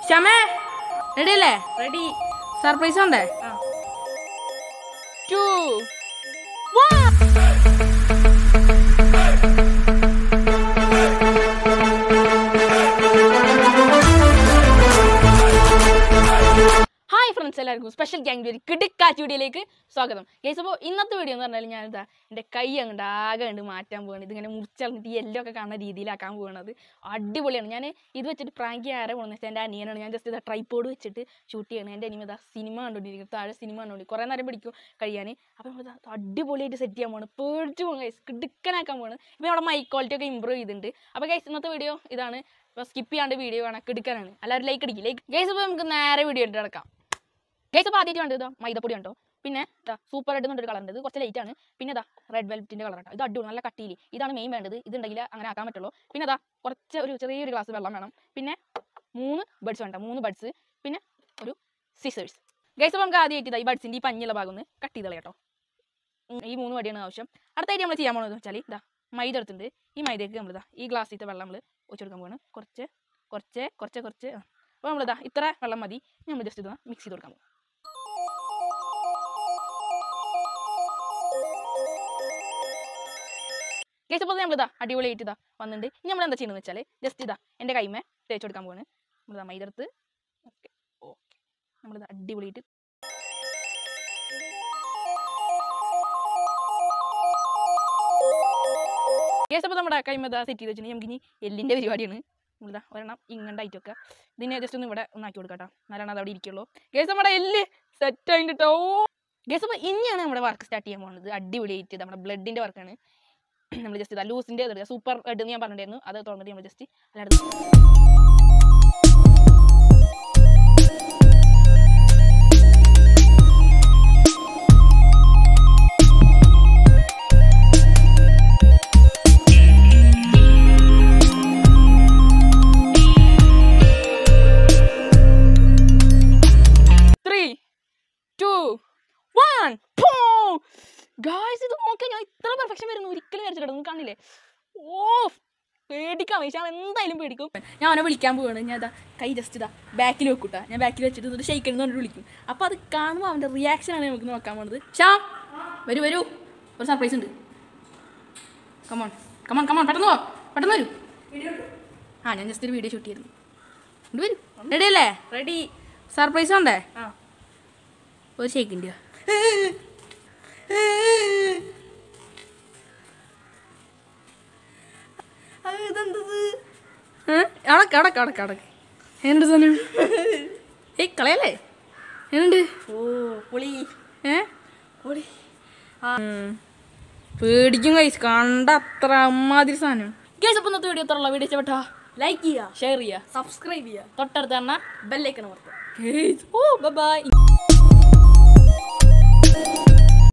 ക്ഷമേ ready അല്ലേ ready surprise ഉണ്ടേ ടു ഹായ് ഫ്രണ്ട്സ് എല്ലാവർക്കും സ്പെഷ്യൽ ഗ്യാങ് ഒരു കിടുക്കാച്ച് വീഡിയോയിലേക്ക് സ്വാഗതം ഗൈസ് അപ്പോൾ ഇന്നത്തെ വീഡിയോ എന്ന് പറഞ്ഞാൽ ഞാനിതാ എൻ്റെ കൈ അങ്ങോട്ട് ആകെ ഉണ്ട് മാറ്റാൻ പോകണം ഇതിങ്ങനെ മുറിച്ചളഞ്ഞിട്ട് ഈ എല്ലോ ഒക്കെ കാണുന്ന രീതിയിലാക്കാൻ പോകുന്നത് അടിപൊളിയാണ് ഞാൻ ഇത് വെച്ചിട്ട് പ്രാങ്കി ആരെ പോകുന്നത് വെച്ചാൽ എൻ്റെ അനിയനാണ് ഞാൻ ജസ്റ്റ് ഇതാ ട്രൈപ്പോഡ് വെച്ചിട്ട് ഷൂട്ട് ചെയ്യണം എൻ്റെ അനിയൻ ഇതാ സിനിമ കണ്ടുകൊണ്ടിരിക്കും താഴെ സിനിമ കണ്ടുകൊണ്ടിരിക്കും കുറേ നേരം പിടിക്കും കഴിയാൻ അപ്പോൾ നമ്മൾ ഇതാ അടിപൊളിയായിട്ട് സെറ്റ് ചെയ്യാൻ പോകണം പേടിച്ച് പോകും ഗൈസ് കിടുക്കനാക്കാൻ പോകണം ഇപ്പോൾ നമ്മുടെ മൈക്ക് ക്വാളിറ്റി ഒക്കെ ഇമ്പ്രൂവ് ചെയ്തിട്ടുണ്ട് അപ്പോൾ ഗൈസ് ഇന്നത്തെ വീഡിയോ ഇതാണ് അപ്പോൾ സ്കിപ്പ് ചെയ്യാണ്ട് വീഡിയോ കാണാൻ കിടുക്കാനാണ് എല്ലാവരും ലൈക്ക് അടിക്കും ലൈക്ക് ഗൈസ് അപ്പോൾ നമുക്ക് നേരെ വീഡിയോ ഇട്ട് കിടക്കാം ഗൈസ് അപ്പോൾ ആദ്യമായിട്ട് വേണ്ടത് ഇതാ മൈദപ്പൊടി ഉണ്ടോ പിന്നെ ഇതാ സൂപ്പർ റെഡ് എന്നൊരു കളർ ഉണ്ട് ഇത് കുറച്ച് ലൈറ്റ് ആണ് പിന്നെ ഇതാ റെഡ് വെൽവെറ്റിൻ്റെ കളർ ഇത് അടിപൊളി നല്ല കട്ടിയിൽ ഇതാണ് മെയിൻ വേണ്ടത് ഇതുണ്ടെങ്കിൽ അങ്ങനെ ആക്കാൻ പറ്റുള്ളൂ പിന്നെ ഇതാ കുറച്ച് ഒരു ചെറിയൊരു ഗ്ലാസ് വെള്ളം വേണം പിന്നെ മൂന്ന് ബഡ്സ് വേണ്ട മൂന്ന് ബഡ്സ് പിന്നെ ഒരു സിസേഴ്സ് ഗൈസ് അപ്പോൾ നമുക്ക് ആദ്യമായിട്ട് ഇതാ ഈ ബഡ്സിൻ്റെ ഈ പഞ്ഞുള്ള ഭാഗം ഒന്ന് കട്ട് ചെയ്ത് കളയാട്ടോ ഉം, ഈ മൂന്ന് വടിയാണ് ആവശ്യം അടുത്തായിട്ട് നമ്മൾ ചെയ്യാൻ പോകുന്നത് വെച്ചാൽ ഇതാ മൈദ എടുത്തിട്ടുണ്ട് ഈ മൈദയ്ക്ക് നമ്മളിതാ ഈ ഗ്ലാസ്സിലത്തെ വെള്ളം നമ്മൾ ഒഴിച്ചു കൊടുക്കാൻ പോവാണ് കുറച്ച് കുറച്ച് കുറച്ച് കുറച്ച് ആ. അപ്പോൾ നമ്മളിതാ ഇത്ര വെള്ളം മതി നമ്മൾ ജസ്റ്റ് ഇതാ മിക്സ് ചെയ്ത് കൊടുക്കാൻ പോകും ഗൈസ് അപ്പോൾ നമ്മളിതാ അടിപൊളിയായിട്ട് ഇതാ വന്നിട്ടുണ്ട് ഇനി നമ്മൾ എന്താ ചെയ്യുന്നത് വെച്ചാൽ ജസ്റ്റ് ഇതാ എൻ്റെ കൈമേ തേച്ച് കൊടുക്കാൻ പോവാണ് നമ്മളിതാ മൈദെടുത്ത് ഓക്കെ ഓക്കെ നമ്മളിതാ അടിപൊളിയായിട്ട് ഗൈസ് അപ്പോൾ നമ്മുടെ കൈമ ഇതാ സെറ്റ് ചെയ്ത് വെച്ചിട്ടുണ്ടെങ്കിൽ നമുക്ക് ഇനി എല്ലിൻ്റെ പരിപാടിയാണ് നമ്മളിതാ ഒരെണ്ണം ഇങ്ങണ്ടായിട്ടൊക്കെ ഇതിനെ ജസ്റ്റ് ഒന്ന് ഇവിടെ ഒന്ന് ആക്കി കൊടുക്കാം കേട്ടോ എന്നാലാണ് അത് അവിടെ ഇരിക്കുള്ളൂ ഗേസ് നമ്മുടെ എല്ല് സെറ്റ് ആയിട്ട് കേട്ടോ ഗേസ് അപ്പോൾ ഇനിയാണ് നമ്മുടെ വർക്ക് സ്റ്റാർട്ട് ചെയ്യാൻ പോകുന്നത് അടിപൊളിയായിട്ട് നമ്മുടെ ബ്ലഡിൻ്റെ വർക്കാണ് നമ്മൾ ജസ്റ്റ് ഇതാ ലൂസിൻ്റെ സൂപ്പർ റെഡ് ഞാൻ പറഞ്ഞിട്ടുണ്ടായിരുന്നു അത് തുറന്നിട്ട് നമ്മൾ ജസ്റ്റ് അല്ലാതെ ത്രീ ടു വൺ ഗായ്സ് ഇത് നോക്കിയാൽ ഞാൻ ഇത്ര പെർഫെക്ഷൻ വരുന്നു ഒരിക്കലും വരച്ചിട്ട് നിങ്ങൾ കാണില്ലേ ഓ പേടിക്കാൻ വൈശ എന്തായാലും പേടിക്കും ഞാൻ അവനെ വിളിക്കാൻ പോവാണ് ഞാൻ ഇതാ കൈ ജസ്റ്റ് ഇതാ ബാക്കിൽ വെക്കൂട്ടാ ഞാൻ ബാക്കിൽ വെച്ചിട്ട് എന്നിട്ട് ഷെയ്ക്ക് എന്ന് പറഞ്ഞിട്ട് വിളിക്കും അപ്പോൾ അത് കാണുമ്പോൾ അവൻ്റെ റിയാക്ഷൻ ആണ് നമുക്ക് നോക്കാൻ പോകുന്നത് ശ്യാം വരൂ വരൂ ഒരു സർപ്രൈസ് ഉണ്ട് കമോൺ കമോൺ കമോൺ പെട്ടെന്ന് പോ പെട്ടെന്ന് വരൂ ആ ഞാൻ ജസ്റ്റ് ഒരു വീഡിയോ ഷൂട്ട് ചെയ്തു ഇങ്ങോട്ട് വരൂ റെഡി അല്ലേ റെഡി സർപ്രൈസ് ഉണ്ടേ ആ ഒരു ഷേക്കിൻ്റെ ഇതെന്തത് അടക്ക് അടക്ക് അടക്ക് അടക്ക് എന്ത് സാധനം ഏയ് കളയല്ലേ എന്നുണ്ട് ഓ പുളി ഏ പുളി പേടിക്കും കൈസ് കണ്ട അത്ര അമ്മാതിരി സാധനം കേസ് അപ്പം ഇന്നത്തെ വീഡിയോ എത്ര വീഡിയോ ഇഷ്ടപ്പെട്ടാ ലൈക്ക് ചെയ്യുക ഷെയർ ചെയ്യുക സബ്സ്ക്രൈബ് ചെയ്യുക തൊട്ടടുത്ത് തന്നെ ബെല്ലൈക്കൺ അമർത്തുക ഓ ബൈ